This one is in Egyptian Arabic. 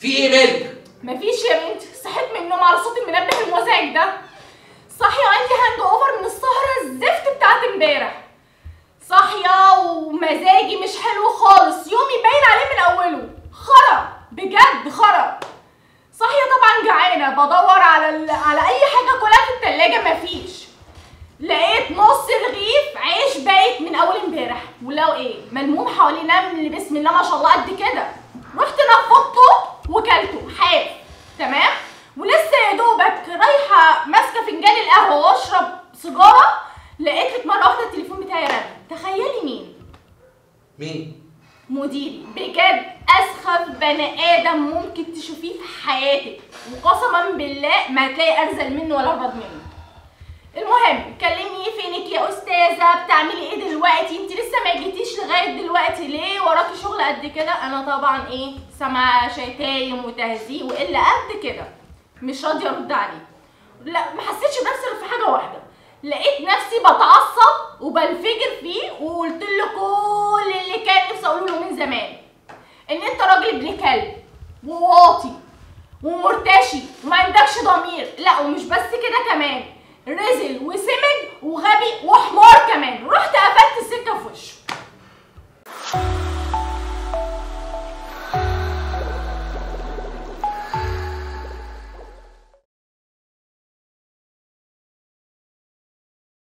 في ايه مالك مفيش يا بنتي صحيت من النوم على صوت المنبه المزعج ده صاحيه وعندي هانج اوفر من السهره الزفت بتاعت امبارح صاحيه ومزاجي مش حلو خالص يومي باين عليه من اوله خرا بجد خرا صاحيه طبعا جعانه بدور على ال... على اي حاجه كلها في التلاجة مفيش لقيت نص رغيف عيش بايت من اول امبارح ولو ايه ملموم حواليه نمل بسم الله ما شاء الله قد كده رحت نفضته وكلته حاف تمام ولسه يا دوبك رايحه ماسكه فنجان القهوه واشرب سيجاره لقيت لك مره واحده التليفون بتاعي رن تخيلي مين مين مديري بجد اسخف بني ادم ممكن تشوفيه في حياتك وقسما بالله ما هتلاقي ارزل منه ولا ابرد منه المهم كلمني فينك يا استاذه بتعملي ايه دلوقتي انت لسه ما جيتيش لغايه دلوقتي ليه وراكي شغل قد كده انا طبعا ايه سامعه شتايم وتهزيق وقله قد كده مش راضيه ارد عليه لا ما حسيتش بنفسي غير في حاجه واحده لقيت نفسي بتعصب وبنفجر فيه وقلت له كل اللي كان نفسي اقوله له من زمان ان انت راجل ابن كلب وواطي ومرتشي وما عندكش ضمير لا ومش بس كده كمان رزل وسمج وغبي وحمار كمان رحت قفلت السكه في وشه